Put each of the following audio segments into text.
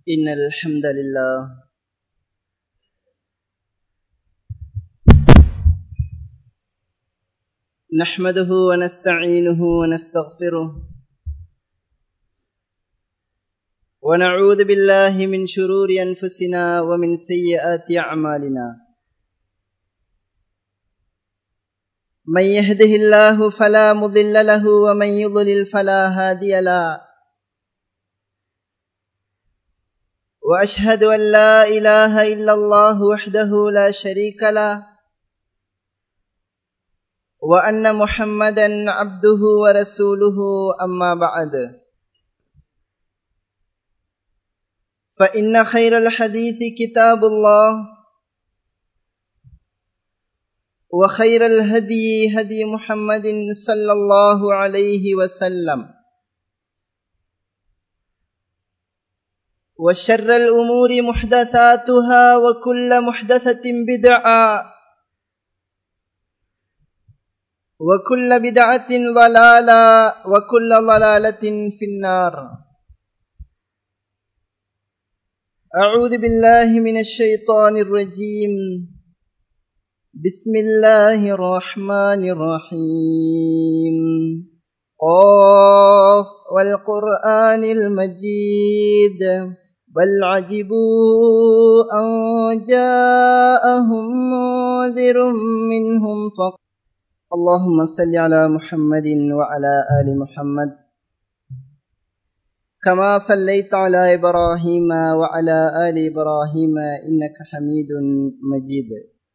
إن الحمد لله نحمده ونستعينه ونستغفره ونعوذ بالله من شرور أنفسنا ومن سيئات أعمالنا من يهده الله فلا مضل له ومن يضلل فلا هادي له واشهد ان لا اله الا الله وحده لا شريك له وان محمدا عبده ورسوله اما بعد فان خير الحديث كتاب الله وخير الهدي هدي محمد صلى الله عليه وسلم وشر الأمور محدثاتها وكل محدثة بدعة وكل بدعة ضلالة وكل ضلالة في النار أعوذ بالله من الشيطان الرجيم بسم الله الرحمن الرحيم قاف والقرآن المجيد بل عجبوا أن جاءهم منذر منهم فق اللهم صل على محمد وعلى آل محمد كما صليت على إبراهيم وعلى آل إبراهيم إنك حميد مجيد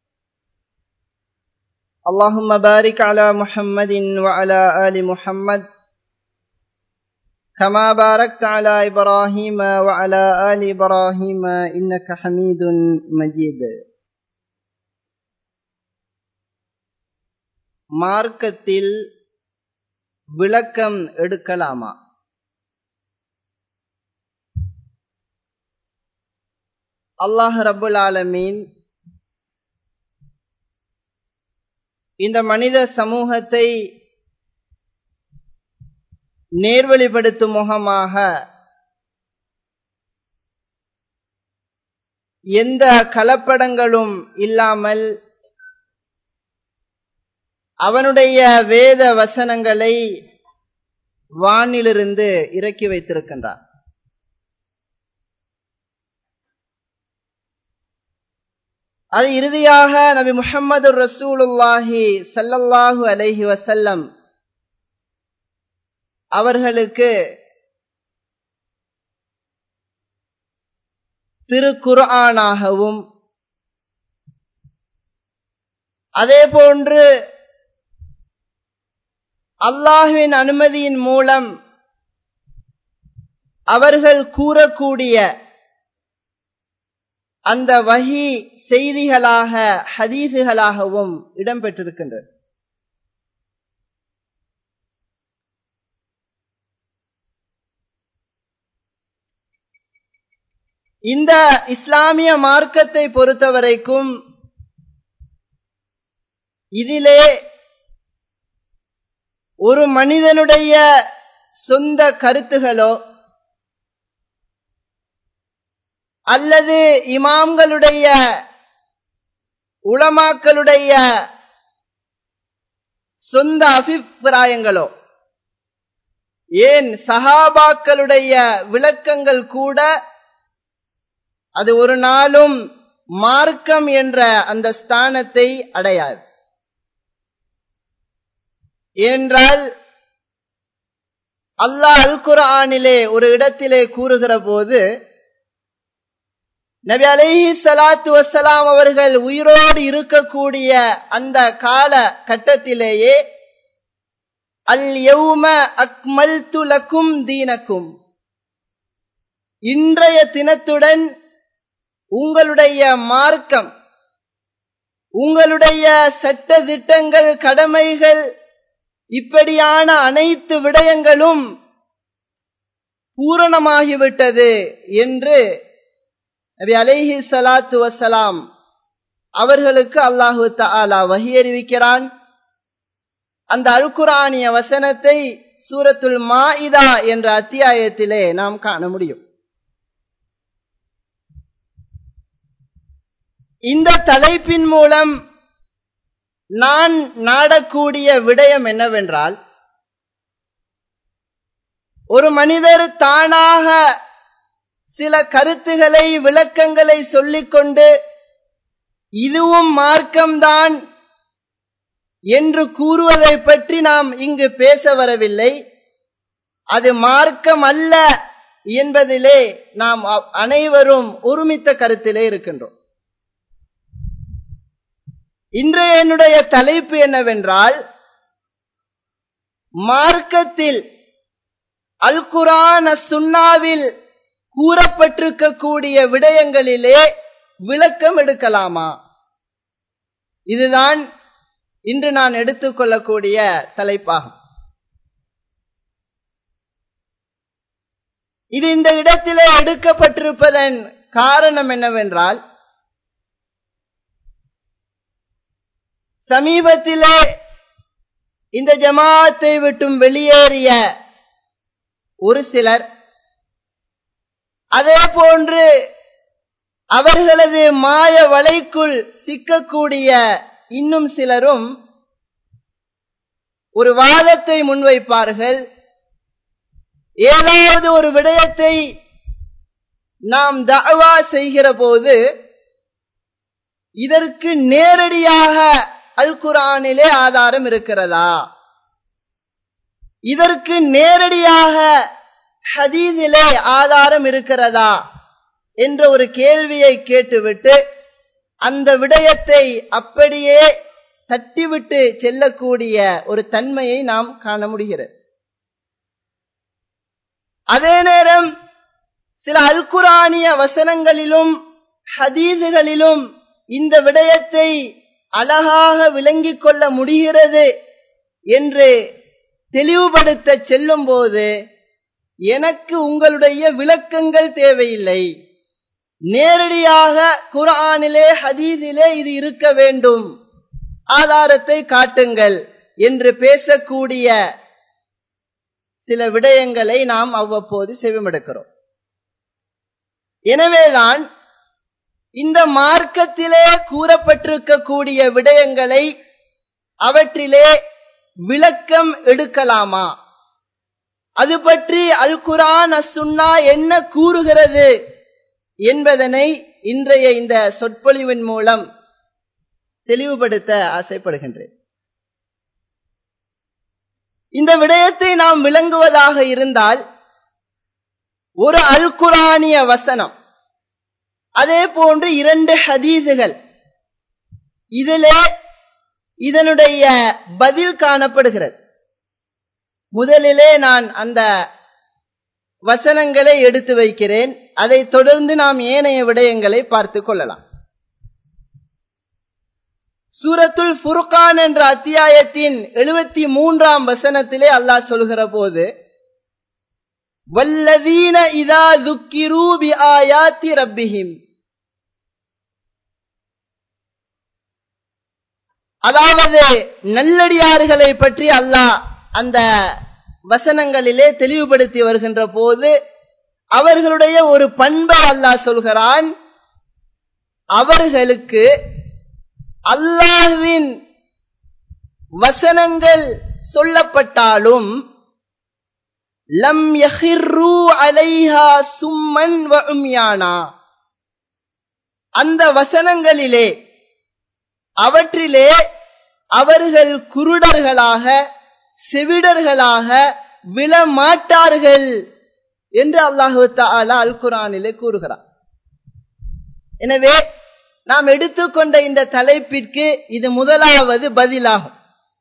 اللهم بارك على محمد وعلى آل محمد كما باركت على إبراهيم وعلى آل إبراهيم إنك حميد مجيد மார்க்கத்தில் விளக்கம் எடுக்கலாமா அல்லாஹ் ரபுல் ஆலமீன் இந்த மனித சமூகத்தை நேர்வழிப்படுத்தும் முகமாக எந்த கலப்படங்களும் இல்லாமல் அவனுடைய வேத வசனங்களை வானிலிருந்து இறக்கி வைத்திருக்கின்றான் அது இறுதியாக நபி முஹம்மது ரசூலுல்லாஹி சல்லல்லாஹு அலைஹி வசல்லம் அவர்களுக்கு திருக்குர்ஆனாகவும் அதே போன்று அல்லாஹுவின் அனுமதியின் மூலம் அவர்கள் கூறக்கூடிய அந்த வகி செய்திகளாக ஹதீசுகளாகவும் இடம்பெற்றிருக்கின்றது இந்த இஸ்லாமிய மார்க்கத்தை பொறுத்தவரைக்கும் இதிலே ஒரு மனிதனுடைய சொந்த கருத்துகளோ அல்லது இமாம்களுடைய உளமாக்களுடைய சொந்த அபிப்பிராயங்களோ ஏன் சஹாபாக்களுடைய விளக்கங்கள் கூட அது ஒரு நாளும் மார்க்கம் என்ற அந்த ஸ்தானத்தை அடையாது ஏனென்றால் அல்லாஹ் அல் குரானிலே ஒரு இடத்திலே கூறுகிற போது நபி அலைஹி சலாத்து வசலாம் அவர்கள் உயிரோடு இருக்கக்கூடிய அந்த கால கட்டத்திலேயே அல் யௌம அக்மல் துலக்கும் தீனக்கும் இன்றைய தினத்துடன் உங்களுடைய மார்க்கம் உங்களுடைய சட்ட திட்டங்கள் கடமைகள் இப்படியான அனைத்து விடயங்களும் பூரணமாகிவிட்டது என்று நபி அலைஹி சலாத்து வசலாம் அவர்களுக்கு அல்லாஹு தாலா வகி அறிவிக்கிறான் அந்த அல்குரானிய வசனத்தை சூரத்துல் மாஇதா என்ற அத்தியாயத்திலே நாம் காண முடியும் இந்த தலைப்பின் மூலம் நான் நாடக்கூடிய விடயம் என்னவென்றால் ஒரு மனிதர் தானாக சில கருத்துகளை விளக்கங்களை சொல்லிக்கொண்டு இதுவும் மார்க்கம்தான் என்று கூறுவதை பற்றி நாம் இங்கு பேச வரவில்லை அது மார்க்கம் அல்ல என்பதிலே நாம் அனைவரும் ஒருமித்த கருத்திலே இருக்கின்றோம் இன்றைய என்னுடைய தலைப்பு என்னவென்றால் மார்க்கத்தில் அல் குரான் சுன்னாவில் கூறப்பட்டிருக்கக்கூடிய விடயங்களிலே விளக்கம் எடுக்கலாமா இதுதான் இன்று நான் எடுத்துக்கொள்ளக்கூடிய தலைப்பாகும் இது இந்த இடத்திலே எடுக்கப்பட்டிருப்பதன் காரணம் என்னவென்றால் சமீபத்திலே இந்த ஜமாத்தை விட்டும் வெளியேறிய ஒரு சிலர் அதே போன்று அவர்களது மாய வலைக்குள் சிக்கக்கூடிய இன்னும் சிலரும் ஒரு வாதத்தை முன்வைப்பார்கள் ஏதாவது ஒரு விடயத்தை நாம் தவா செய்கிற போது இதற்கு நேரடியாக அல் குரானிலே ஆதாரம் இருக்கிறதா இதற்கு நேரடியாக ஹதீதிலே ஆதாரம் இருக்கிறதா என்ற ஒரு கேள்வியை கேட்டுவிட்டு அந்த விடயத்தை அப்படியே தட்டிவிட்டு செல்லக்கூடிய ஒரு தன்மையை நாம் காண முடிகிறது அதே நேரம் சில அல்குரானிய வசனங்களிலும் ஹதீதுகளிலும் இந்த விடயத்தை அழகாக விளங்கிக் கொள்ள முடிகிறது என்று தெளிவுபடுத்த செல்லும் போது எனக்கு உங்களுடைய விளக்கங்கள் தேவையில்லை நேரடியாக குரானிலே ஹதீதிலே இது இருக்க வேண்டும் ஆதாரத்தை காட்டுங்கள் என்று பேசக்கூடிய சில விடயங்களை நாம் அவ்வப்போது செவிமடுக்கிறோம் எனவேதான் இந்த மார்க்கத்திலே கூறப்பட்டிருக்கக்கூடிய விடயங்களை அவற்றிலே விளக்கம் எடுக்கலாமா அது பற்றி அல் குரான் அசுன்னா என்ன கூறுகிறது என்பதனை இன்றைய இந்த சொற்பொழிவின் மூலம் தெளிவுபடுத்த ஆசைப்படுகின்றேன் இந்த விடயத்தை நாம் விளங்குவதாக இருந்தால் ஒரு அல் குரானிய வசனம் அதே போன்று இரண்டு ஹதீசுகள் இதிலே இதனுடைய பதில் காணப்படுகிறது முதலிலே நான் அந்த வசனங்களை எடுத்து வைக்கிறேன் அதை தொடர்ந்து நாம் ஏனைய விடயங்களை பார்த்து கொள்ளலாம் சூரத்துல் ஃபுர்கான் என்ற அத்தியாயத்தின் எழுபத்தி மூன்றாம் வசனத்திலே அல்லாஹ் சொல்கிற போது வல்லதீன இதா துக்கிரூ பி ஆயாத்தி ரப்பிஹிம் அதாவது நல்லடியார்களை பற்றி அல்லாஹ் அந்த வசனங்களிலே தெளிவுபடுத்தி வருகின்ற போது அவர்களுடைய ஒரு பண்பை அல்லாஹ் சொல்கிறான் அவர்களுக்கு அல்லாஹ்வின் வசனங்கள் சொல்லப்பட்டாலும் லம் யஹிர்ரு அலைஹா சும்மன் வ உம்யானா அந்த வசனங்களிலே அவற்றிலே அவர்கள் குருடர்களாக செவிடர்களாக விழமாட்டார்கள் என்று அல்லாஹு தாலா அல் குரானிலே கூறுகிறார் எனவே நாம் எடுத்துக்கொண்ட இந்த தலைப்பிற்கு இது முதலாவது பதிலாகும்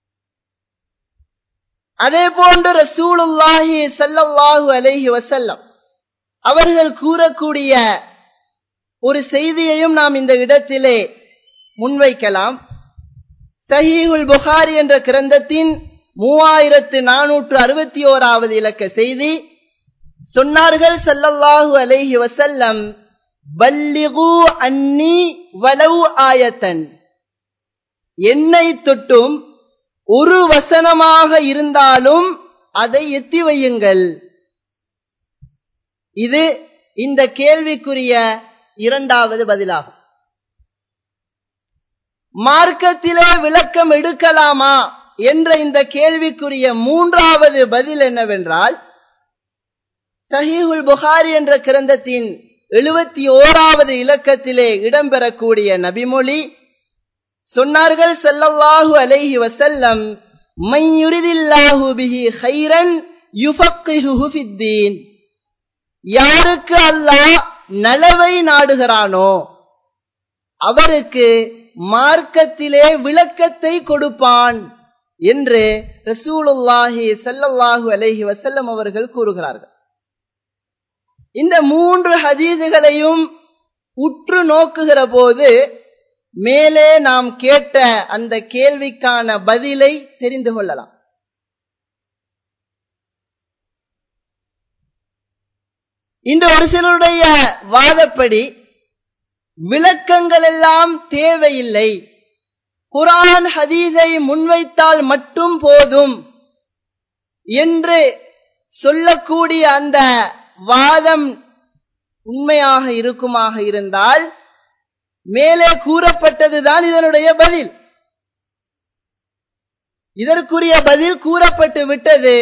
அதே போன்று ரசூலுல்லாஹி சல்லல்லாஹு அலைஹி வசல்லம் அவர்கள் கூறக்கூடிய ஒரு செய்தியையும் நாம் இந்த இடத்திலே முன்வைக்கலாம் சஹீஹுல் புகாரி என்ற கிரந்தத்தின் மூவாயிரத்து நானூற்று அறுபத்தி ஓராவது இலக்க செய்தி சொன்னார்கள் சல்லல்லாஹு அலைஹி வசல்லம் பல்லிகு அன்னி வலவு ஆயத்தன் என்னை தொட்டும் ஒரு வசனமாக இருந்தாலும் அதை எத்தி வையுங்கள் இது இந்த கேள்விக்குரிய இரண்டாவது பதிலாகும் மார்க்கத்திலே விளக்கம் எடுக்கலாமா என்ற இந்த கேள்விக்குரிய மூன்றாவது பதில் என்னவென்றால் சஹீஹுல் புகாரி என்ற கிரந்தத்தின் எழுபத்தி ஓராவது இலக்கத்திலே இடம்பெறக்கூடிய நபிமொழி சொன்னார்கள் செல்லல்லாஹு அலைஹி வசல்லம் மையுரிதில்லாஹு பிஹி ஹைரன் யுஃபக்கிஹுஹு ஃபித்தீன் யாருக்கு அல்லாஹ் நலவை நாடுகிறானோ அவருக்கு மார்க்கத்திலே விளக்கத்தை கொடுப்பான் என்று ரசூலுல்லாஹி சல்லல்லாஹு அலைஹி வசல்லம் அவர்கள் கூறுகிறார்கள் இந்த மூன்று ஹதீதுகளையும் உற்று நோக்குகிற போது மேலே நாம் கேட்ட அந்த கேள்விக்கான பதிலை தெரிந்து கொள்ளலாம் இன்று ஒரு சிலருடைய வாதப்படி விளக்கங்கள் எல்லாம் தேவையில்லை குரான் ஹதீஸை முன்வைத்தால் மட்டும் போதும் என்று சொல்லக்கூடிய அந்த வாதம் உண்மையாக இருக்குமாக இருந்தால் மேலே கூறப்பட்டதுதான் இதனுடைய பதில் இதற்குரிய பதில் கூறப்பட்டு விட்டது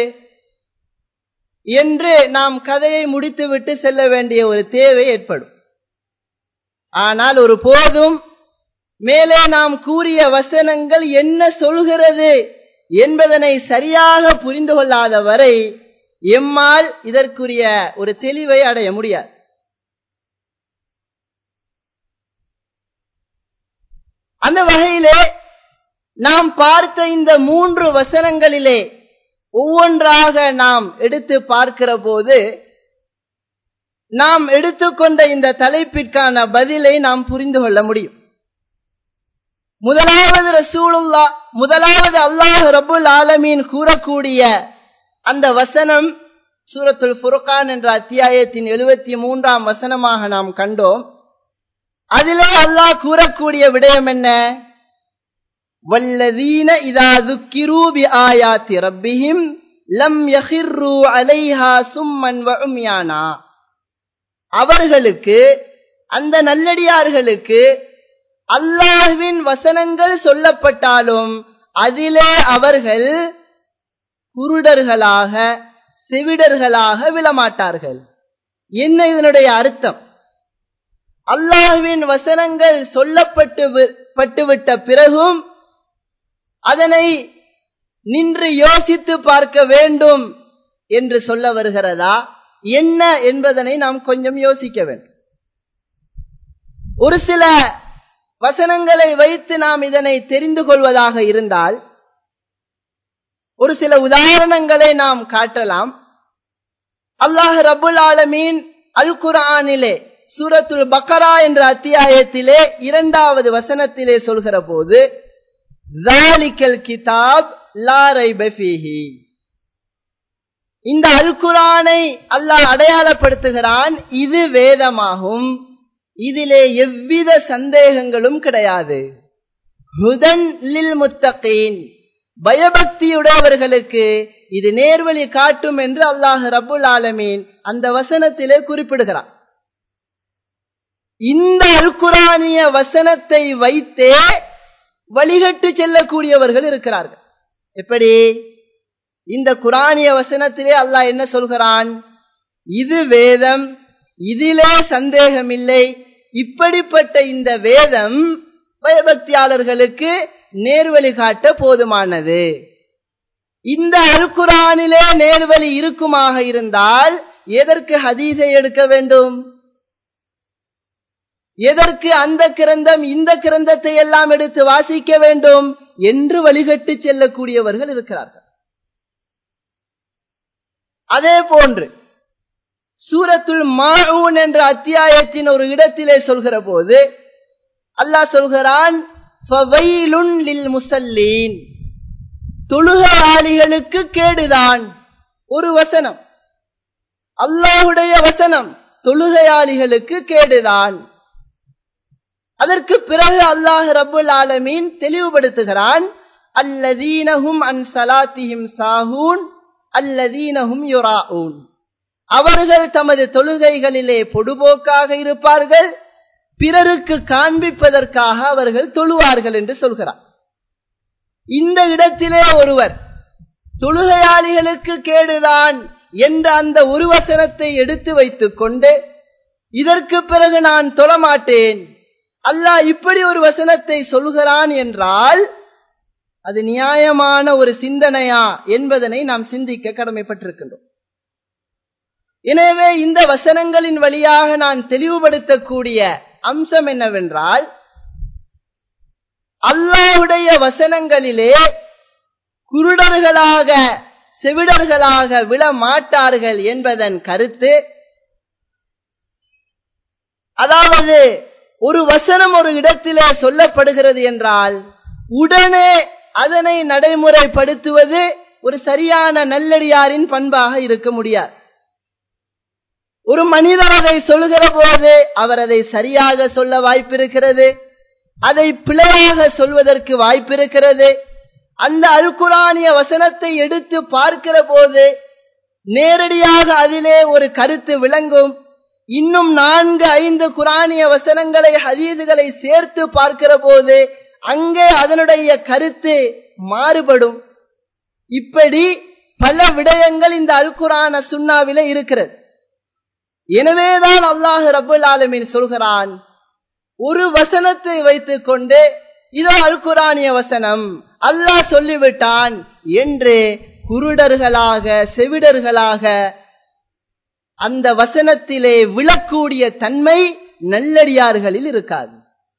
என்று நாம் கதையை முடித்துவிட்டு செல்ல வேண்டிய ஒரு தேவை ஏற்படும் ஆனால் ஒரு போதும் மேலே நாம் கூறிய வசனங்கள் என்ன சொல்கிறது என்பதனை சரியாக புரிந்து கொள்ளாத வரை எம்மால் இதற்குரிய ஒரு தெளிவை அடைய முடியாது அந்த வகையிலே நாம் பார்த்த இந்த மூன்று வசனங்களிலே ஒவ்வொன்றாக நாம் எடுத்து பார்க்கிற போது நாம் எடுத்துக்கொண்ட இந்த தலைப்பிற்கான பதிலை நாம் புரிந்து கொள்ள முடியும் முதலாவது ரசூலுல்லா முதலாவது அல்லாஹ் ரபுல் ஆலமீன் கூறக்கூடிய அந்த வசனம் சூரத்துல் ஃபுர்கான் என்ற அத்தியாயத்தின் எழுபத்தி மூன்றாம் வசனமாக நாம் கண்டோம் அதிலே அல்லாஹ் கூறக்கூடிய விடயம் என்ன வல்லதீன இதா துக்கிரூ பி ஆயாத்தி ரப்பிஹிம் லம் யஹிர்ரு அலைஹா சும்மன் வஉம்யானா அவர்களுக்கு அந்த நல்லடியார்களுக்கு அல்லாஹ்வின் வசனங்கள் சொல்லப்பட்டாலும் அதிலே அவர்கள் குருடர்களாக செவிடர்களாக விழமாட்டார்கள் என்ன இதனுடைய அர்த்தம் அல்லாஹ்வின் வசனங்கள் சொல்லப்பட்டு பட்டுவிட்ட பிறகும் அதனை நின்று யோசித்து பார்க்க வேண்டும் என்று சொல்ல வருகிறதா என்ன என்பதனை நாம் கொஞ்சம் யோசிக்க வேண்டும் ஒரு சில வசனங்களை வைத்து நாம் இதனை தெரிந்து கொள்வதாக இருந்தால் ஒரு சில உதாரணங்களை நாம் காட்டலாம் அல்லாஹ் ரபுல் ஆலமீன் அல் குரானிலே சூரத்துல் பக்கரா என்ற அத்தியாயத்திலே இரண்டாவது வசனத்திலே சொல்கிற போது கிதாப் லாரை பஃபீஹி இந்த அல் குரானை அல்லாஹ் அடையாளப்படுத்துகிறான் இது வேதமாகும் இதிலே எவ்வித சந்தேகங்களும் கிடையாது ஹுதன் லில் முத்தகீன் பயபக்தியுடையவர்களுக்கு இது நேர்வழி காட்டும் என்று அல்லாஹ் ரபுல் ஆலமீன் அந்த வசனத்திலே குறிப்பிடுகிறான் இந்த அல்குரானிய வசனத்தை வைத்தே வழிகட்டு செல்லக்கூடியவர்கள் இருக்கிறார்கள் எப்படி இந்த குரானிய வசனத்திலே அல்லாஹ் என்ன சொல்கிறான் இது வேதம் இதிலே சந்தேகமில்லை இப்படிப்பட்ட இந்த வேதம் பயபக்தியாளர்களுக்கு நேர்வழி காட்ட போதுமானது இந்த அல்குரானிலே நேர்வழி இருக்குமாக இருந்தால் எதற்கு ஹதீஸை எடுக்க வேண்டும் எதற்கு அந்த கிரந்தம் இந்த கிரந்தத்தை எல்லாம் எடுத்து வாசிக்க வேண்டும் என்று வழிகட்டு செல்லக்கூடியவர்கள் இருக்கிறார்கள் அதே போன்று சூரத்துல் மாஊன் என்ற அத்தியாயத்தின் ஒரு இடத்திலே சொல்கிற போது அல்லாஹ் சொல்கிறான் முசல்லீன் தொழுகையாளிகளுக்கு கேடுதான் ஒரு வசனம் அல்லாஹுடைய வசனம் தொழுகையாளிகளுக்கு கேடுதான் அதற்கு பிறகு அல்லாஹ் ரபுல் ஆலமீன் தெளிவுபடுத்துகிறான் அல்லதீனஹும் அன் சலாத்திஹிம் சாஹூன் அல்லதீனஹும் யுராஊன் அவர்கள் தமது தொழுகைகளிலே பொடுபோக்காக இருப்பார்கள் பிறருக்கு காண்பிப்பதற்காக அவர்கள் தொழுவார்கள் என்று சொல்கிறார் இந்த இடத்திலே ஒருவர் தொழுகையாளிகளுக்கு கேடுதான் என்ற அந்த ஒரு வசனத்தை எடுத்து வைத்துக் கொண்டு இதற்கு பிறகு நான் தொழமாட்டேன் அல்லாஹ் இப்படி ஒரு வசனத்தை சொல்கிறான் என்றால் அது நியாயமான ஒரு சிந்தனையா என்பதனை நாம் சிந்திக்க கடமைப்பட்டிருக்கின்றோம் எனவே இந்த வசனங்களின் வழியாக நான் தெளிவுபடுத்தக்கூடிய அம்சம் என்னவென்றால் அல்லாஹுடைய வசனங்களிலே குருடர்களாக செவிடர்களாக விழ மாட்டார்கள் என்பதன் கருத்து அதாவது ஒரு வசனம் ஒரு இடத்திலே சொல்லப்படுகிறது என்றால் உடனே அதனை நடைமுறைப்படுத்துவது ஒரு சரியான நல்லடியாரின் பண்பாக இருக்க முடியாது ஒரு மனிதர் அதை சொல்லுகிற போது அவர் அதை சரியாக சொல்ல வாய்ப்பிருக்கிறது அதை பிழையாக சொல்வதற்கு வாய்ப்பிருக்கிறது அந்த அல்குரானிய வசனத்தை எடுத்து பார்க்கிற போது நேரடியாக அதிலே ஒரு கருத்து விளங்கும் இன்னும் நான்கு ஐந்து குரானிய வசனங்களை ஹதீதுகளை சேர்த்து பார்க்கிற போது அங்கே அதனுடைய கருத்து மாறுபடும் இப்படி பல விடயங்கள் இந்த அல்குரான சுண்ணாவில இருக்கிறது எனவேதான் அல்லாஹு ரபுல் ஆலமின் சொல்கிறான் ஒரு வசனத்தை வைத்துக் கொண்டு இதோ அல்குரானிய வசனம் அல்லாஹ் சொல்லிவிட்டான் என்று குருடர்களாக செவிடர்களாக அந்த வசனத்திலே விழக்கூடிய தன்மை நல்லடியார்களில் இருக்காது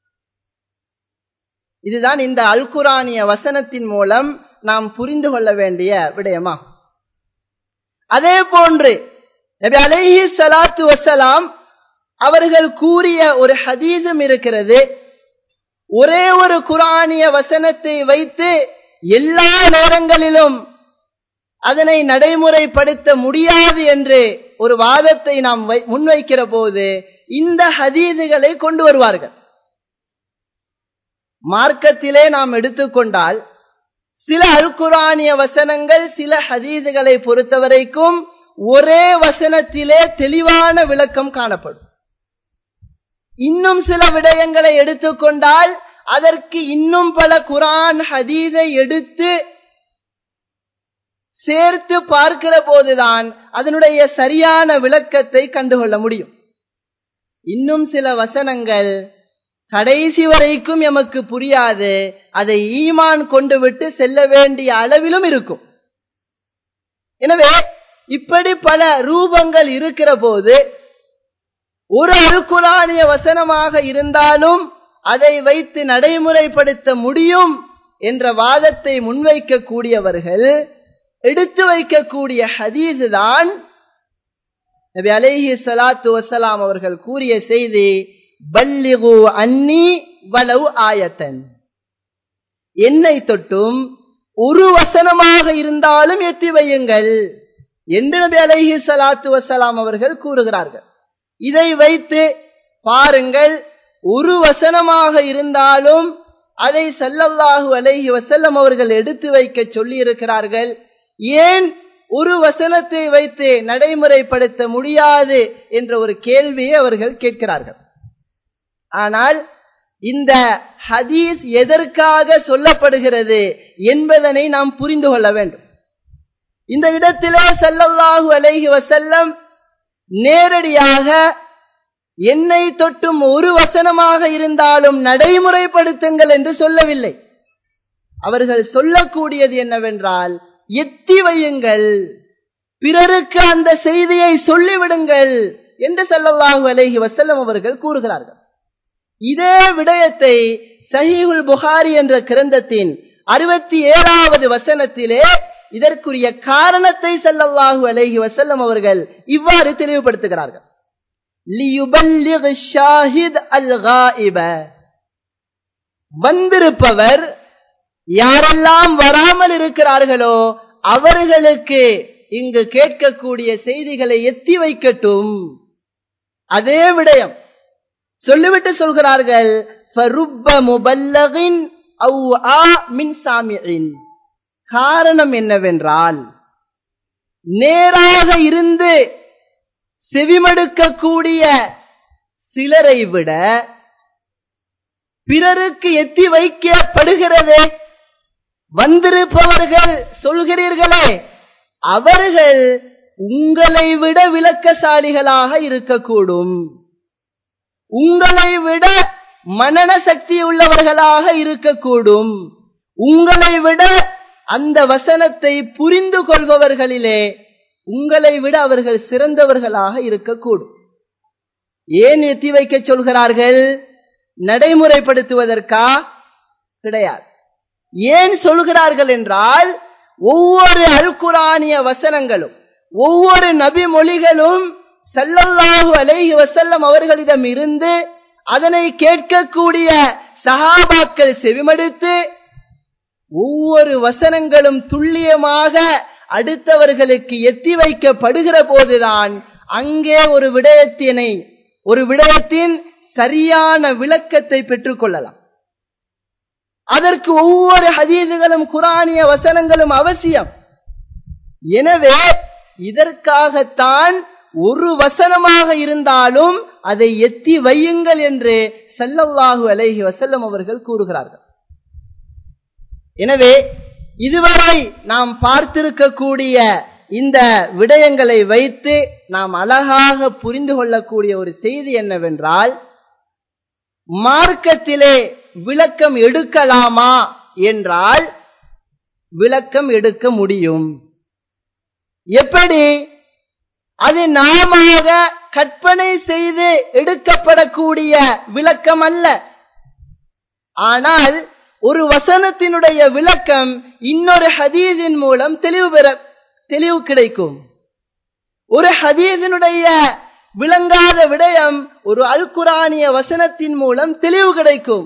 இதுதான் இந்த அல்குரானிய வசனத்தின் மூலம் நாம் புரிந்து கொள்ள வேண்டிய விடயமா அதே போன்று நபி அலைஹி சலாத்து வசலாம் அவர்கள் கூறிய ஒரு ஹதீஸும் இருக்கிறது ஒரே ஒரு குரானிய வசனத்தை வைத்து எல்லா நேரங்களிலும் அதனை நடைமுறைப்படுத்த முடியாது என்று ஒரு வாதத்தை நாம் முன்வைக்கிற போது இந்த ஹதீதுகளை கொண்டு வருவார்கள் மார்க்கத்திலே நாம் எடுத்துக்கொண்டால் சில அல்குரானிய வசனங்கள் சில ஹதீதுகளை பொறுத்தவரைக்கும் ஒரே வசனத்திலே தெளிவான விளக்கம் காணப்படும் இன்னும் சில விடயங்களை எடுத்துக்கொண்டால் அதற்கு இன்னும் பல குரான் ஹதீதை எடுத்து சேர்த்து பார்க்கிற போதுதான் அதனுடைய சரியான விளக்கத்தை கண்டுகொள்ள முடியும் இன்னும் சில வசனங்கள் கடைசி வரைக்கும் எமக்கு புரியாது அதை ஈமான் கொண்டு விட்டு செல்ல வேண்டிய அளவிலும் இருக்கும் எனவே இப்படி பல ரூபங்கள் இருக்கிற போது ஒரு அல்குரானிய வசனமாக இருந்தாலும் அதை வைத்து நடைமுறைப்படுத்த முடியும் என்ற வாதத்தை முன்வைக்க கூடியவர்கள் எடுத்து வைக்கக்கூடிய ஹதீது தான் நபி அலைஹி சலாத்து வசலாம் அவர்கள் கூறிய செய்தி பல்லிகு அன்னி வலவு ஆயத்தன் என்னை தொட்டும் ஒரு வசனமாக இருந்தாலும் எத்தி வையுங்கள் என்று நபி அலைஹி சலாத்து வசலாம் அவர்கள் கூறுகிறார்கள் இதை வைத்து பாருங்கள் ஒரு வசனமாக இருந்தாலும் அதை சல்லல்லாஹு அலைஹி வசல்லம் அவர்கள் எடுத்து வைக்க சொல்லி இருக்கிறார்கள் ஏன் ஒரு வசனத்தை வைத்து நடைமுறைப்படுத்த முடியாது என்ற ஒரு கேள்வியை அவர்கள் கேட்கிறார்கள் ஆனால் இந்த ஹதீஸ் எதற்காக சொல்லப்படுகிறது என்பதனை நாம் புரிந்து கொள்ள வேண்டும் இந்த இடத்திலே சல்லல்லாஹு அலைஹி வசல்லம் நேரடியாக என்னை தொட்டும் ஒரு வசனமாக இருந்தாலும் நடைமுறைப்படுத்துங்கள் என்று சொல்லவில்லை அவர்கள் சொல்லக்கூடியது என்னவென்றால் எத்தி வையுங்கள் பிறருக்கு அந்த செய்தியை சொல்லிவிடுங்கள் என்று சல்லல்லாஹு அலைஹி வசல்லம் அவர்கள் கூறுகிறார்கள் இதே விடயத்தை சஹீஹுல் புகாரி என்ற கிரந்தத்தின் அறுபத்தி ஏழாவது வசனத்திலே இதற்குரிய காரணத்தை சல்லல்லாஹு அலைஹி வசல்லம் அவர்கள் இவ்வாறு தெளிவுபடுத்துகிறார்கள் வந்திருப்பவர் யாரெல்லாம் வராமல் இருக்கிறார்களோ அவர்களுக்கு இங்கு கேட்கக்கூடிய செய்திகளை எத்தி வைக்கட்டும் அதே விடயம் சொல்லிவிட்டு சொல்கிறார்கள் காரணம் என்னவென்றால் நேராக இருந்து செவிமடுக்கக்கூடிய சிலரை விட பிறருக்கு எத்தி வைக்கப்படுகிறதே வந்திருப்பவர்கள் சொல்கிறீர்களே அவர்கள் உங்களை விட விளக்கசாலிகளாக இருக்கக்கூடும் உங்களை விட மனன சக்தி உள்ளவர்களாக இருக்கக்கூடும் உங்களை விட அந்த வசனத்தை புரிந்து கொள்பவர்களிலே உங்களை விட அவர்கள் சிறந்தவர்களாக இருக்கக்கூடும் ஏன் எத்தி வைக்க சொல்கிறார்கள் நடைமுறைப்படுத்துவதற்கா கிடையாது ஏன் சொல்கிறார்கள் என்றால் ஒவ்வொரு அல்குரானிய வசனங்களும் ஒவ்வொரு நபி மொழிகளும் சல்லல்லாஹு அலைஹி வசல்லம் அவர்களிடம் இருந்து அதனை கேட்கக்கூடிய சஹாபாக்கள் செவிமடுத்து ஒவ்வொரு வசனங்களும் துல்லியமாக அடுத்தவர்களுக்கு எத்தி வைக்கப்படுகிற போதுதான் அங்கே ஒரு விடயத்தினை ஒரு விடயத்தின் சரியான விளக்கத்தை பெற்றுக் கொள்ளலாம் அதற்கு ஒவ்வொரு ஹதீதுகளும் குரானிய வசனங்களும் அவசியம் எனவே இதற்காகத்தான் ஒரு வசனமாக இருந்தாலும் அதை எத்தி வையுங்கள் என்று சல்லல்லாஹு அலைஹி வசல்லம் அவர்கள் கூறுகிறார்கள் எனவே இதுவரை நாம் பார்த்திருக்கக்கூடிய இந்த விடயங்களை வைத்து நாம் அழகாக புரிந்து கொள்ளக்கூடிய ஒரு செய்தி என்னவென்றால் மார்க்கத்திலே விளக்கம் எடுக்கலாமா என்றால் விளக்கம் எடுக்க முடியும் எப்படி அது நாம கற்பனை செய்து எடுக்கப்படக்கூடிய விளக்கம் அல்ல ஆனால் ஒரு வசனத்தினுடைய விளக்கம் இன்னொரு ஹதீஸின் மூலம் தெளிவு பெற தெளிவு கிடைக்கும் ஒரு ஹதீஸினுடைய விளங்காத விடயம் ஒரு அல்குரானிய வசனத்தின் மூலம் தெளிவு கிடைக்கும்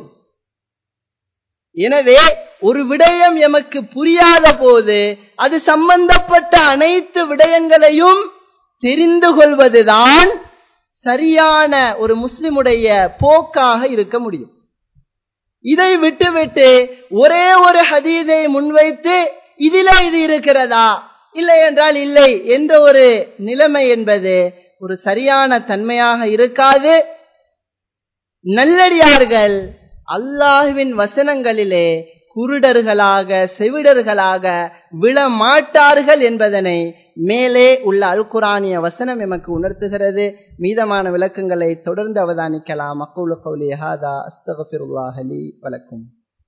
எனவே ஒரு விடயம் எமக்கு புரியாத போது அது சம்பந்தப்பட்ட அனைத்து விடயங்களையும் தெரிந்து கொள்வதுதான் சரியான ஒரு முஸ்லிமுடைய போக்காக இருக்க முடியும் இதை விட்டுவிட்டு ஒரே ஒரு ஹதீதை முன்வைத்து இதில இது இருக்கிறதா இல்லை என்றால் இல்லை என்ற ஒரு நிலைமை என்பது ஒரு சரியான தன்மையாக இருக்காது நல்லடியார்கள் அல்லாஹுவின் வசனங்களிலே குருடர்களாக செவிடர்களாக விழமாட்டார்கள் என்பதனை மேலே உள்ள அல்குரானிய வசனம் எமக்கு உணர்த்துகிறது மீதமான விளக்கங்களை தொடர்ந்து அவதானிக்கலாம் அக்கூலு கௌலி ஹாதா அஸ்தகபிருல்லாஹலி வலக்கும்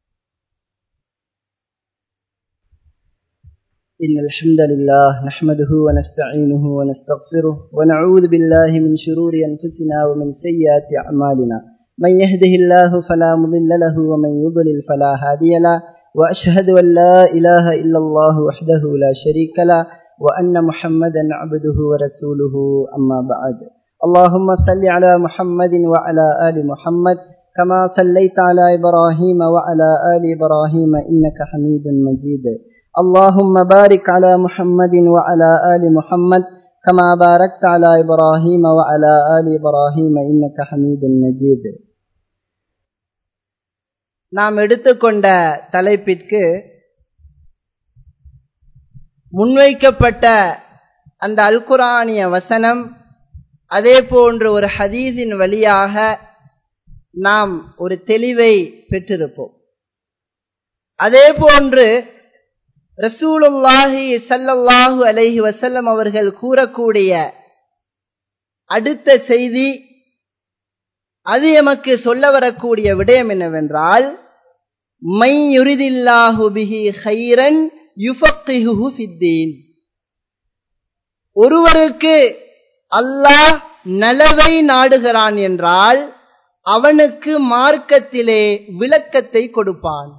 إن الحمد لله نحمده ونستعينه ونستغفره ونعوذ بالله من شرور أنفسنا ومن سيئات أعمالنا من يهده الله فلا مضل له ومن يضلل فلا هادي له وأشهد أن لا إله إلا الله وحده لا شريك له وأن محمدا عبده ورسوله أما بعد اللهم صل على محمد وعلى آل محمد كما صليت على إبراهيم وعلى آل إبراهيم إنك حميد مجيد اللهم بارك على محمد وعلى آل محمد كما باركت على إبراهيم وعلى آل إبراهيم إنك حميد مجيد நாம் எடுத்துக்கொண்ட தலைப்பிற்கு முன்வைக்கப்பட்ட அந்த அல்குரானிய வசனம் அதே போன்று ஒரு ஹதீஸின் வழியாக நாம் ஒரு தெளிவை பெற்றிருப்போம் அதே போன்று ரசூலுல்லாஹி சல்லல்லாஹு அலைஹி வசல்லம் அவர்கள் கூறக்கூடிய அடுத்த செய்தி அது எமக்கு சொல்ல வரக்கூடிய விடயம் என்னவென்றால் மை யுரிதில்லாஹு பிஹி ஹைரன் யுஃபக்கிஹு ஃபித்தீன் ஒருவருக்கு அல்லாஹ் நலவை நாடுகிறான் என்றால் அவனுக்கு மார்க்கத்திலே விளக்கத்தை கொடுப்பான்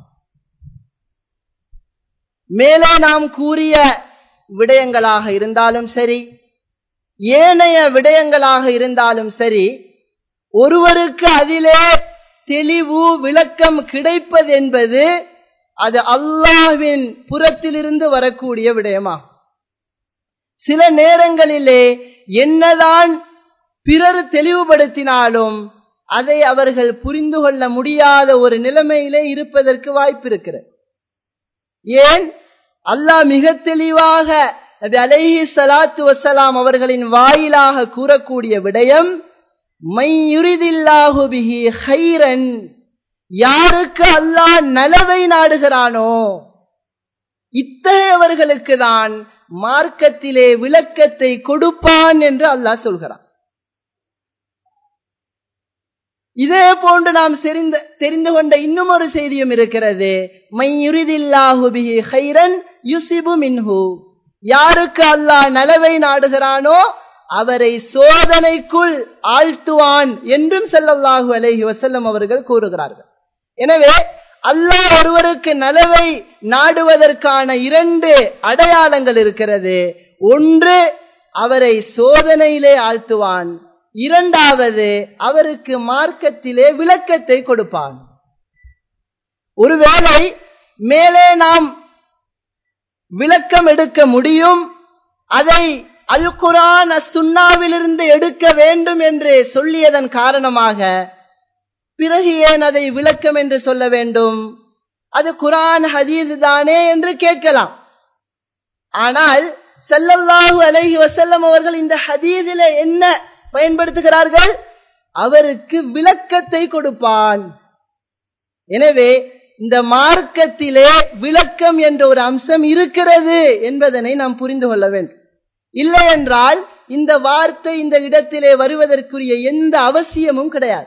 மேலே நாம் கூறிய விடயங்களாக இருந்தாலும் சரி ஏனைய விடயங்களாக இருந்தாலும் சரி ஒருவருக்கு அதிலே தெளிவு விளக்கம் கிடைப்பது என்பது அது அல்லாஹ்வின் புறத்திலிருந்து வரக்கூடிய விடயமாகும் சில நேரங்களிலே என்னதான் பிறர் தெளிவுபடுத்தினாலும் அதை அவர்கள் புரிந்து கொள்ள முடியாத ஒரு நிலைமையிலே இருப்பதற்கு வாய்ப்பு இருக்கிறது ஏன் அல்லாஹ் மிக தெளிவாக நபி அலைஹி சலாத்து வசலாம் அவர்களின் வாயிலாக கூறக்கூடிய விடயம் மையுரிதில்லாஹு பிஹி ஹைரன் யாருக்கு அல்லாஹ் நலவை நாடுகிறானோ இத்தகையவர்களுக்கு தான் மார்க்கத்திலே விளக்கத்தை கொடுப்பான் என்று அல்லாஹ் சொல்கிறான் இதே போன்று நாம் தெரிந்த தெரிந்து கொண்ட இன்னும் ஒரு செய்தியும் இருக்கிறது மையுரிதில்லாஹுபிஹி ஹைரன் யுசிபு மின்ஹு யாருக்கு அல்லாஹ் நலவை நாடுகிறானோ அவரை சோதனைக்குள் ஆழ்த்துவான் என்றும் செல்லல்லாஹு அலைஹி வசல்லம் அவர்கள் கூறுகிறார்கள் எனவே அல்லாஹ் ஒருவருக்கு நலவை நாடுவதற்கான இரண்டு அடையாளங்கள் இருக்கிறது ஒன்று அவரை சோதனையிலே ஆழ்த்துவான் இரண்டாவது அவருக்கு மார்க்கத்திலே விளக்கத்தை கொடுப்பான் ஒருவேளை மேலே நாம் விளக்கம் எடுக்க முடியும் அதை அல் குரான் சுன்னாவிலிருந்து எடுக்க வேண்டும் என்று சொல்லியதன் காரணமாக பிறகு ஏன் அதை விளக்கம் என்று சொல்ல வேண்டும் அது குரான் ஹதீஸ் தானே என்று கேட்கலாம் ஆனால் செல்லல்லாஹு அலைஹி வசல்லம் அவர்கள் இந்த ஹதீஸில என்ன பயன்படுத்துகிறார்கள் அவருக்கு விளக்கத்தை கொடுப்பான் எனவே இந்த மார்க்கத்திலே விளக்கம் என்ற ஒரு அம்சம் இருக்கிறது என்பதனை நாம் புரிந்து கொள்ள வேண்டும் இல்லை என்றால் இந்த வார்த்தை இந்த இடத்திலே வருவதற்குரிய எந்த அவசியமும் கிடையாது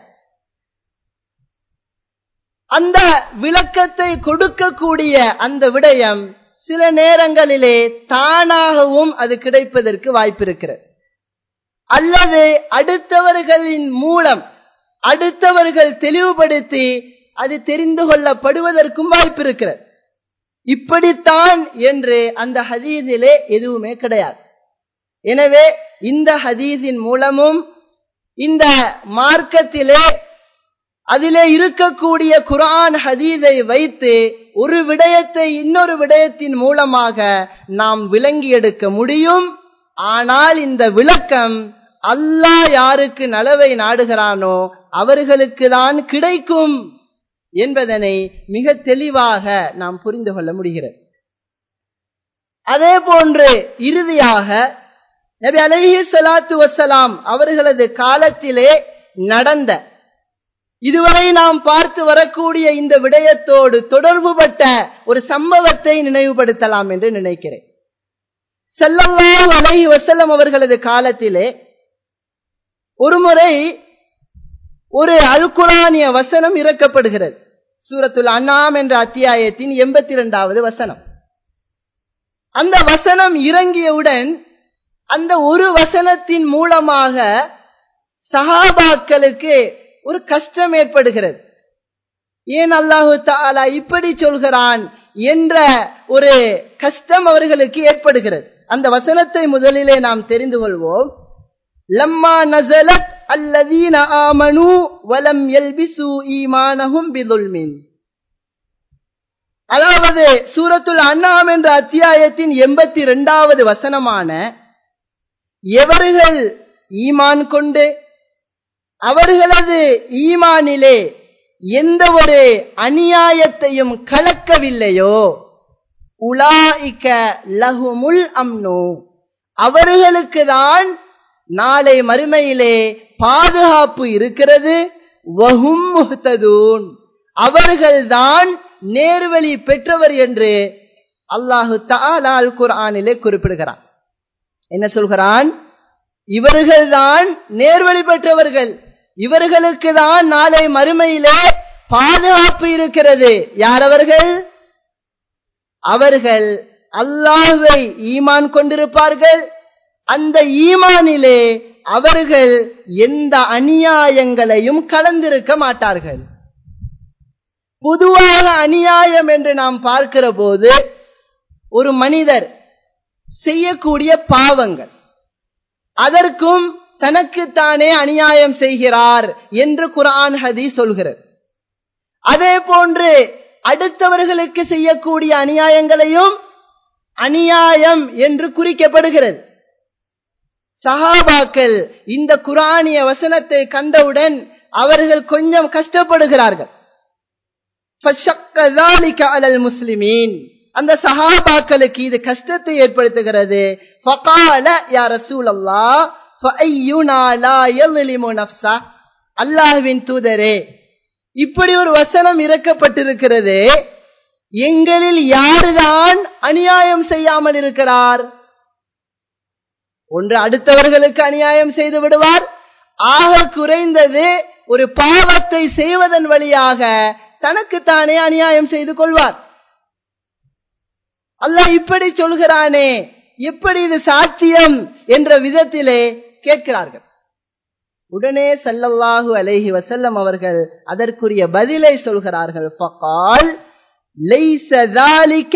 அந்த விளக்கத்தை கொடுக்கக்கூடிய அந்த விடயம் சில நேரங்களிலே தானாகவும் அது கிடைப்பதற்கு வாய்ப்பு இருக்கிறது அல்லது அடுத்தவர்களின் மூலம் அடுத்தவர்கள் தெளிவுபடுத்தி அது தெரிந்து கொள்ளப்படுவதற்கும் வாய்ப்பு இருக்கிறது இப்படித்தான் என்று அந்த ஹதீஸிலே எதுவுமே கிடையாது எனவே இந்த ஹதீஸின் மூலமும் இந்த மார்க்கத்திலே அதிலே இருக்கக்கூடிய குரான் ஹதீஸை வைத்து ஒரு விடயத்தை இன்னொரு விடயத்தின் மூலமாக நாம் விளங்கி எடுக்க முடியும் ஆனால் இந்த விளக்கம் அல்லாஹ் யாருக்கு நலவை நாடுகிறானோ அவர்களுக்கு தான் கிடைக்கும் என்பதனை மிக தெளிவாக நாம் புரிந்து கொள்ள முடிகிறது அதே போன்று இறுதியாக நபி அலைஹி சலாத்து வசலாம் அவர்களது காலத்திலே நடந்த இதுவரை நாம் பார்த்து வரக்கூடிய இந்த விடயத்தோடு தொடர்புபட்ட ஒரு சம்பவத்தை நினைவுபடுத்தலாம் என்று நினைக்கிறேன் செல்லல்லாஹு அலைஹி வசல்லம் அவர்களது காலத்திலே ஒருமுறை ஒரு அல்குரானிய வசனம் இறக்கப்படுகிறது சூரத்துல் அண்ணாம் என்ற அத்தியாயத்தின் எண்பத்தி இரண்டாவது வசனம் அந்த வசனம் இறங்கியவுடன் அந்த ஒரு வசனத்தின் மூலமாக சஹாபாக்களுக்கு ஒரு கஷ்டம் ஏற்படுகிறது ஏன் அல்லாஹு தாலா இப்படி சொல்கிறான் என்ற ஒரு கஷ்டம் அவர்களுக்கு ஏற்படுகிறது அந்த வசனத்தை முதலிலே நாம் தெரிந்து கொள்வோம் லம்மா நசலத் அல்லதீன ஆமனு வலம் எல்பிசு ஈமானஹும் பிதுல்மின் அதாவது சூரத்துல் அண்ணாம் என்ற அத்தியாயத்தின் எண்பத்தி இரண்டாவது வசனமான எவர்கள் ஈமான் கொண்டு அவர்களது ஈமானிலே எந்த ஒரு அநியாயத்தையும் கலக்கவில்லையோ உலாயிக்க லகுமுல் அம்னு அவர்களுக்கு தான் நாளை மறுமையிலே பாதுகாப்பு இருக்கிறது வஹும் முஹ்ததூன் அவர்கள்தான் நேர்வழி பெற்றவர் என்று அல்லாஹு தாலால் குர்ஆனிலே குறிப்பிடுகிறான் என்ன சொல்கிறான் இவர்கள்தான் நேர்வழி பெற்றவர்கள் இவர்களுக்கு தான் நாளை மறுமையிலே பாதுகாப்பு இருக்கிறது யார் அவர்கள் அவர்கள் அல்லாஹை ஈமான் கொண்டிருப்பார்கள் அந்த ஈமானிலே அவர்கள் எந்த அநியாயங்களையும் கலந்திருக்க மாட்டார்கள் பொதுவாக அநியாயம் என்று நாம் பார்க்கிற போது ஒரு மனிதர் செய்யக்கூடிய பாவங்கள் அதற்கும் தனக்குத்தானே அநியாயம் செய்கிறார் என்று குரான் ஹதி சொல்கிறது அதே போன்று அடுத்தவர்களுக்கு செய்யக்கூடிய அநியாயங்களையும் அநியாயம் என்று குறிக்கப்படுகிறது சஹாபாக்கள் இந்த குரானிய வசனத்தை கண்டவுடன் அவர்கள் கொஞ்சம் கஷ்டப்படுகிறார்கள் முஸ்லிமீன் அந்த சஹாபாக்களுக்கு இது கஷ்டத்தை ஏற்படுத்துகிறது ஃபகால யா ரசூல் அல்லா அல்லாஹ்வின் தூதரே இப்படி ஒரு வசனம் இறக்கப்பட்டிருக்கிறது எங்களில் யாருதான் அநியாயம் செய்யாமல் இருக்கிறார் ஒன்று அடுத்தவர்களுக்கு அநியாயம் செய்து விடுவார் ஆக குறைந்தது ஒரு பாவத்தை செய்வதன் வழியாக தனக்குத்தானே அநியாயம் செய்து கொள்வார் அல்லாஹ் இப்படி சொல்கிறானே எப்படி இது சாத்தியம் என்ற விதத்திலே கேட்கிறார்கள் உடனே சல்லல்லாஹு அலைஹி வசல்லம் அவர்கள் அதற்குரிய பதிலை சொல்கிறார்கள் ஃபகால் லைஸ ذَلِكَ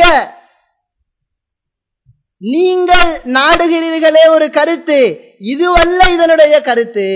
நீங்கள் நாடுகிறீர்களே ஒரு கருத்து இதுவல்ல இதனுடைய கருத்து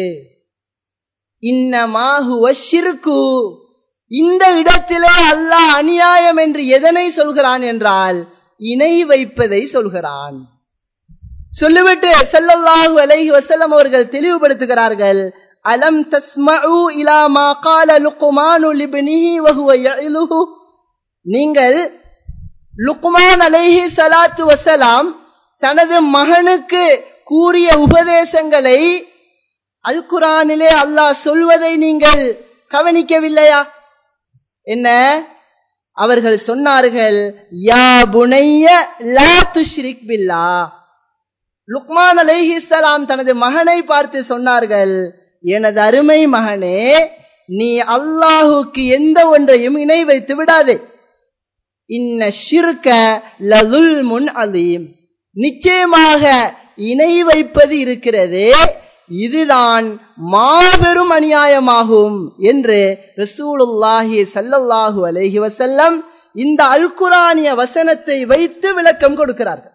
இன்னமாஹுவ ஷிர்கு இந்த இடத்திலே அல்லாஹ் அநியாயம் என்று எதனை சொல்கிறான் என்றால் இணை வைப்பதை சொல்கிறான் சொல்லிவிட்டு ஸல்லல்லாஹு அலைஹி வஸல்லம் அவர்கள் தெளிவுபடுத்துகிறார்கள் அலம் தஸ்மஉ இலா மா கால லுக்மானு லிப்னிஹி வஹுவ யஇலுஹு நீங்கள் லுக்மான் அலைஹி ஸலாத்து வஸலாம் தனது மகனுக்கு கூறிய உபதேசங்களை அல் குரானிலே அல்லாஹ் சொல்வதை நீங்கள் கவனிக்கவில்லையா என்ன அவர்கள் சொன்னார்கள் யா புனைய லா துஷ்ரிக் பில்லா லுக்மான் அலைஹிஸ்ஸலாம் தனது மகனை பார்த்து சொன்னார்கள் எனது அருமை மகனே நீ அல்லாஹுக்கு எந்த ஒன்றையும் இணை வைத்து விடாதே இன்ன ஷிர்க லதுல் முன் அலீம் நிச்சயமாக இணை வைப்பது இருக்கிறது இதுதான் மாபெரும் அநியாயமாகும் என்று ரசூலுல்லாஹி சல்லல்லாஹு அலைஹி வசல்லம் இந்த அல்குரானிய வசனத்தை வைத்து விளக்கம் கொடுக்கிறார்கள்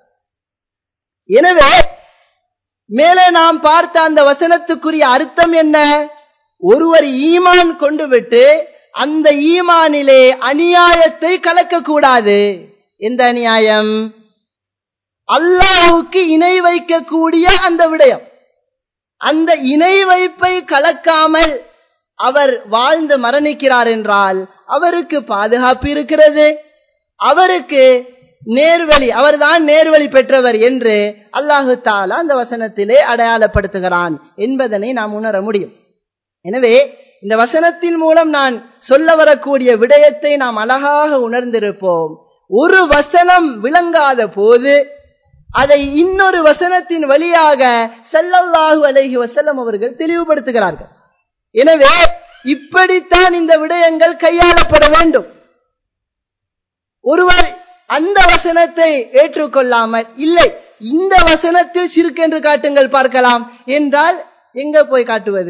எனவே மேலே நாம் பார்த்த அந்த வசனத்துக்குரிய அர்த்தம் என்ன ஒருவர் ஈமான் கொண்டு விட்டு அந்த ஈமானிலே அநியாயத்தை கலக்கக்கூடாது எந்த அநியாயம் அல்லாஹுக்கு இணை வைக்கக்கூடிய அந்த விடயம் அந்த இணை வைப்பை கலக்காமல் அவர் வாழ்ந்து மரணிக்கிறார் என்றால் அவருக்கு பாதுகாப்பு இருக்கிறது அவருக்கு நேர்வழி அவர்தான் நேர்வழி பெற்றவர் என்று அல்லாஹு தாலா அந்த வசனத்திலே அடையாளப்படுத்துகிறான் என்பதனை நாம் உணர முடியும் எனவே இந்த வசனத்தின் மூலம் நான் சொல்ல வரக்கூடிய விடயத்தை நாம் அழகாக உணர்ந்திருப்போம் ஒரு வசனம் விளங்காத போது அதை இன்னொரு வசனத்தின் வழியாக செல்லல்லாஹு அலைஹி வசல்லம் அவர்கள் தெளிவுபடுத்துகிறார்கள் எனவே இப்படித்தான் இந்த விடயங்கள் கையாளப்பட வேண்டும் ஒருவர் அந்த வசனத்தை ஏற்றுக்கொள்ளாமல் இல்லை இந்த வசனத்தில் சிறுக்கென்று காட்டுங்கள் பார்க்கலாம் என்றால் எங்க போய் காட்டுவது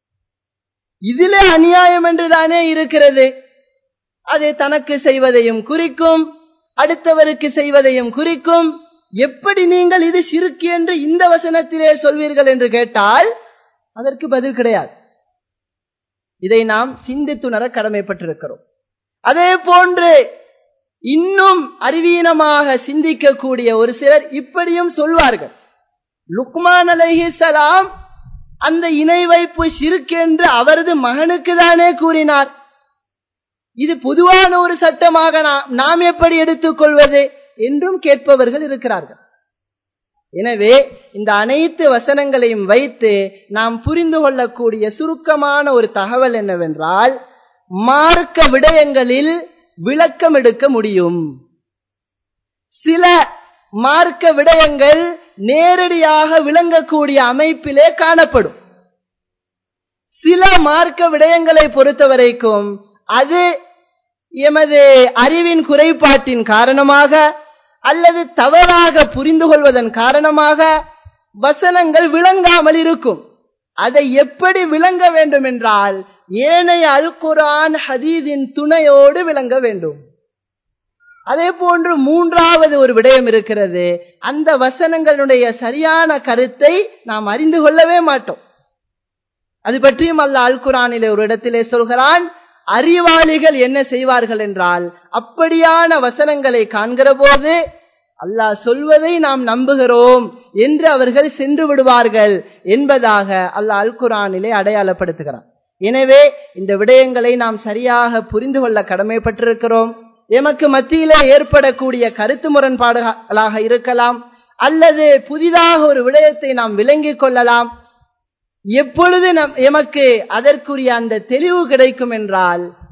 இதிலே அநியாயம் என்றுதானே இருக்கிறது அது தனக்கு செய்வதையும் குறிக்கும் அடுத்தவருக்கு செய்வதையும் குறிக்கும் எப்படி நீங்கள் இது சிறுக்கு என்று இந்த வசனத்திலே சொல்வீர்கள் என்று கேட்டால் அதற்கு பதில் கிடையாது இதை நாம் சிந்தித்துணர கடமைப்பட்டிருக்கிறோம் அதே போன்று இன்னும் அறிவீனமாக சிந்திக்கக்கூடிய ஒரு சிலர் இப்படியும் சொல்வார்கள் லுக்மான் அலைஹிசலாம் அந்த இணை வைப்பு சிறுக்கென்று அவரது மகனுக்கு தானே கூறினார் இது பொதுவான ஒரு சட்டமாக நாம் எப்படி எடுத்துக்கொள்வது என்றும் கேட்பவர்கள் இருக்கிறார்கள் எனவே இந்த அனைத்து வசனங்களையும் வைத்து நாம் புரிந்து கொள்ளக்கூடிய சுருக்கமான ஒரு தகவல் என்னவென்றால் மார்க்க விடயங்களில் விளக்கம் எடுக்க முடியும் சில மார்க்க விடயங்கள் நேரடியாக விளங்கக்கூடிய அமைப்பிலே காணப்படும் சில மார்க்க விடயங்களை பொறுத்தவரைக்கும் அது எமது அறிவின் குறைபாட்டின் காரணமாக அல்லது தவறாக புரிந்து கொள்வதன் காரணமாக வசனங்கள் விளங்காமல் இருக்கும் அதை எப்படி விளங்க வேண்டும் என்றால் ஏனைய அல் குரான் ஹதீதின் துணையோடு விளங்க வேண்டும் அதே போன்று மூன்றாவது ஒரு விடயம் இருக்கிறது அந்த வசனங்களுடைய சரியான கருத்தை நாம் அறிந்து கொள்ளவே மாட்டோம் அது பற்றியும் அல்ல அல் குரானிலே ஒரு இடத்திலே சொல்கிறான் அறிவாளிகள் என்ன செய்வார்கள் என்றால் அப்படியான வசனங்களை காண்கிற போது அல்லாஹ் சொல்வதை நாம் நம்புகிறோம் என்று அவர்கள் சென்று விடுவார்கள் என்பதாக அல்லாஹ் அல் குரானிலே அடையாளப்படுத்துகிறான் எனவே இந்த விடயங்களை நாம் சரியாக புரிந்து கொள்ள கடமைப்பட்டிருக்கிறோம் எமக்கு மத்தியிலே ஏற்படக்கூடிய கருத்து முரண்பாடுகளாக இருக்கலாம் அல்லது புதிதாக ஒரு விடயத்தை நாம் விளங்கிக் கொள்ளலாம் எப்பொழுது நம் எமக்கு அதற்குரிய அந்த தெளிவு கிடைக்கும் என்றால்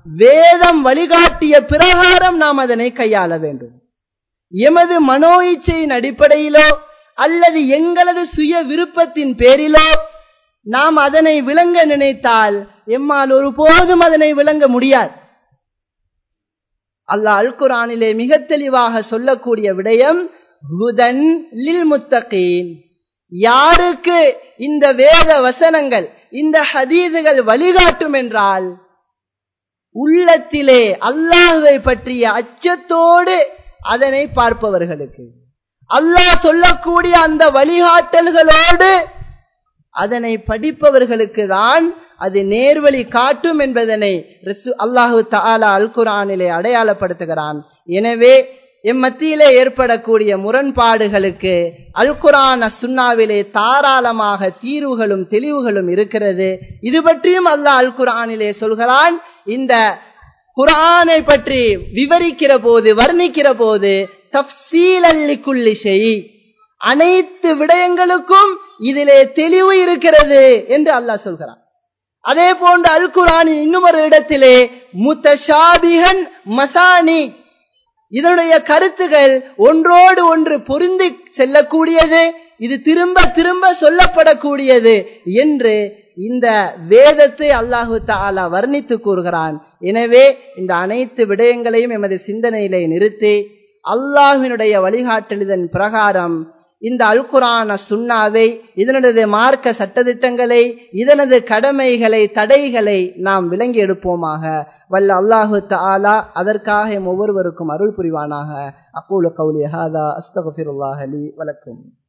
வேதம் வழிகாட்டிய பிரகாரம் நாம் அதனை கையாள வேண்டும் எமது மனோ இச்சையின் அடிப்படையிலோ அல்லது எங்களது சுய விருப்பத்தின் பேரிலோ நாம் அதனை விளங்க நினைத்தால் எம்மால் ஒரு போதும் அதனை விளங்க முடியாது அல்லாஹ் அல் குரானிலே மிக தெளிவாக சொல்லக்கூடிய விடயம் ஹுதன் லில் முத்தகீன் யாருக்கு இந்த வேத வசனங்கள் இந்த ஹதீதுகள் வழிகாட்டும் என்றால் உள்ளத்திலே அல்லாஹுவை பற்றிய அச்சத்தோடு அதனை பார்ப்பவர்களுக்கு அல்லாஹ் சொல்லக்கூடிய அந்த வழிகாட்டல்களோடு அதனை படிப்பவர்களுக்கு தான் அது நேர்வழி காட்டும் என்பதனை அல்லாஹு தாலா அல் குரானிலே அடையாளப்படுத்துகிறான் எனவே எம் மத்தியிலே ஏற்படக்கூடிய முரண்பாடுகளுக்கு அல் குரான் சுன்னாவிலே தாராளமாக தீர்வுகளும் தெளிவுகளும் இருக்கிறது இது பற்றியும் அல்லாஹ் அல் குரானிலே சொல்கிறான் இந்த குரானை பற்றி விவரிக்கிற போது வர்ணிக்கிற போது தப்சீல் அல்லிக்குள்ளி செய் அனைத்து விடயங்களுக்கும் இதிலே தெளிவு இருக்கிறது என்று அல்லாஹ் சொல்கிறான் அதே போன்று அல் குரானின் இன்னும் ஒரு இடத்திலே முத்தஷாபிகன் மசானி இதனுடைய கருத்துகள் ஒன்றோடு ஒன்று பொருந்தி செல்லக்கூடியது இது திரும்ப திரும்ப சொல்லப்படக்கூடியது என்று இந்த வேதத்தை அல்லாஹு தாலா வர்ணித்து கூறுகிறான் எனவே இந்த அனைத்து விடயங்களையும் எமது சிந்தனையிலே நிறுத்தி அல்லாஹினுடைய வழிகாட்டலிதன் பிரகாரம் இந்த அல் குரான சுண்ணாவை இதனது மார்க்க சட்டத்திட்டங்களை இதனது கடமைகளை தடைகளை நாம் விளங்கி எடுப்போமாக வல்ல அல்லாஹு தாலா அதற்காக எம் ஒவ்வொருவருக்கும் அருள் புரிவானாக அக்கூல கவுலி ஹாதா அஸ்தகுல்லாஹலி வலக்கும்